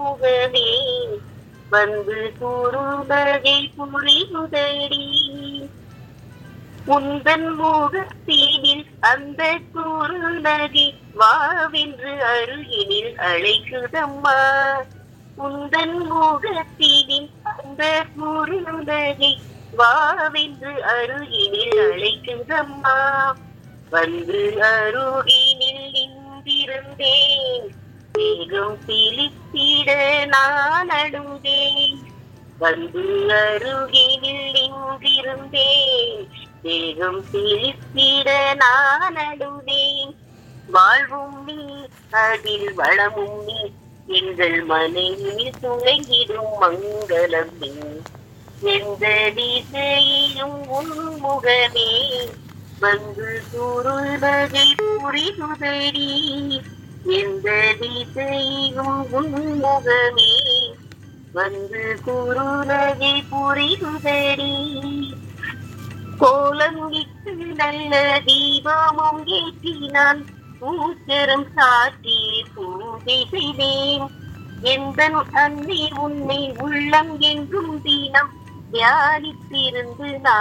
முகமே வந்து கூறுவதை புரியுதடி உந்தன் முகத்தீனில் அந்த குறுநகை வாவென்று அருகினில் அழைக்குதம்மா உந்தன் முகத்தீனில் அந்த குறுநகை வாவென்று அருகினில் அழைக்குதம்மா வந்து அருகினில் நின்றிருந்தேன் வேகம் சிலித்திட நான் அழுந்தேன் வந்து அருகினில் நின்றிருந்தேன் வேகம் சிலித்திட நான் அழுந்தேன் வாழ்வும் நீ அதில் வளமும் நீ எங்கள் மனையில் துளைங்கிடும் மங்களம் நீ எந்த திசையிலும் உன்முகமே வந்து கூறுவதை புரிதுதடி எந்த திசையிலும் உன்முகமே வந்து கூறுவதை புரிதுதடி கோலங்கிட்டு நல்ல தீபமும் ஏற்றினான் பூச்சரம் சாற்றி பூஜை செய்தேன் எந்த அன்னை உன்னை உள்ளம் எங்கும் தீனம் தியானித்திருந்து நான்